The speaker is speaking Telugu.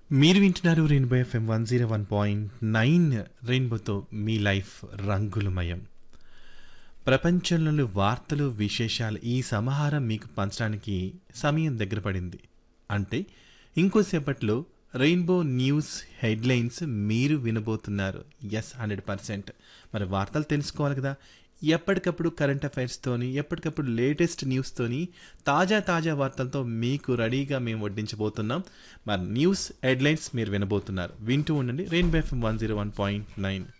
మీరు వింటున్నారు rainbow FM one zero one point nine రెయిన్బోతో మీ లైఫ్ రంగులమయం ప్రపంచంలోని వార్తలు విశేషాలు ఈ సమాహారం మీకు పంచడానికి సమయం దగ్గర పడింది అంటే ఇంకోసేపట్లో రెయిన్బో న్యూస్ హెడ్లైన్స్ మీరు వినబోతున్నారు ఎస్ హండ్రెడ్ పర్సెంట్ మరి వార్తలు తెలుసుకోవాలి కదా ఎప్పటికప్పుడు కరెంట్ అఫైర్స్తోని ఎప్పటికప్పుడు లేటెస్ట్ న్యూస్తోని తాజా తాజా వార్తలతో మీకు రెడీగా మేము వడ్డించబోతున్నాం మరి న్యూస్ హెడ్లైన్స్ మీరు వినబోతున్నారు వింటూ ఉండండి rainbow FM one zero one point nine